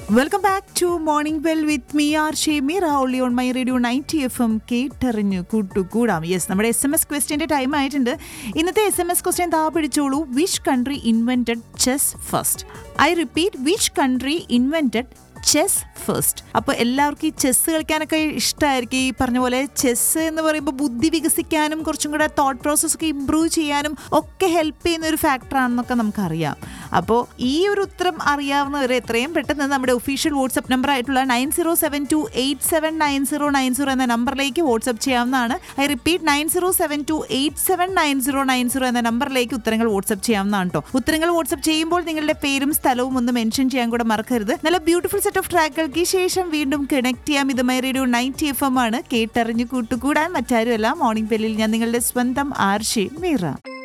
welcome back to morning bell with me R Shemeer only on my radio ninety F M കേട്ടറിഞ്ഞു കൂട്ടുകൂടാം yes നമ്മുടെ S M S ക്വസ്റ്റ്യൻ്റെ time ആയിട്ടുണ്ട് ഇന്നത്തെ S M S question താ പിടിച്ചോളൂ which country invented chess first I repeat which country invented chess first അപ്പോൾ എല്ലാവർക്കും ഈ ചെസ് കളിക്കാനൊക്കെ ഇഷ്ടമായിരിക്കും ഈ പറഞ്ഞ പോലെ ചെസ് എന്ന് പറയുമ്പോൾ ബുദ്ധി വികസിക്കാനും കുറച്ചും കൂടെ തോട്ട് പ്രോസസ് ഒക്കെ ഇമ്പ്രൂവ് ചെയ്യാനും ഒക്കെ ഹെൽപ്പ് ചെയ്യുന്ന ഒരു ഫാക്ടറാണെന്നൊക്കെ നമുക്കറിയാം അപ്പോൾ ഈ ഒരു ഉത്തരം അറിയാവുന്നവർ എത്രയും പെട്ടെന്ന് നമ്മുടെ ഒഫീഷ്യൽ വാട്സപ്പ് നമ്പർ ആയിട്ടുള്ള nine zero seven two eight seven nine zero nine zero എന്ന നമ്പറിലേക്ക് വാട്സപ്പ് ചെയ്യാവുന്നതാണ് I repeat nine zero seven two eight seven nine zero nine zero എന്ന നമ്പറിലേക്ക് ഉത്തരങ്ങൾ വാട്സപ്പ് ചെയ്യാവുന്നതാണ് കേട്ടോ ഉത്തരങ്ങൾ വാട്സപ്പ് ചെയ്യുമ്പോൾ നിങ്ങളുടെ പേരും സ്ഥലവും ഒന്ന് മെൻഷൻ ചെയ്യാൻ കൂടെ മറക്കരുത് നല്ല ബ്യൂട്ടിഫുൾ സെറ്റ് ഓഫ് ട്രാക്കുകൾക്ക് ശേഷം വീണ്ടും കണക്ട് ചെയ്യാം ഇത് my radio ninety F M ആണ് കേട്ടറിഞ്ഞു കൂട്ടുകൂടാൻ മറ്റാരുമല്ല മോർണിംഗ് ബെല്ലിൽ ഞാൻ നിങ്ങളുടെ സ്വന്തം ആർഷി മീറ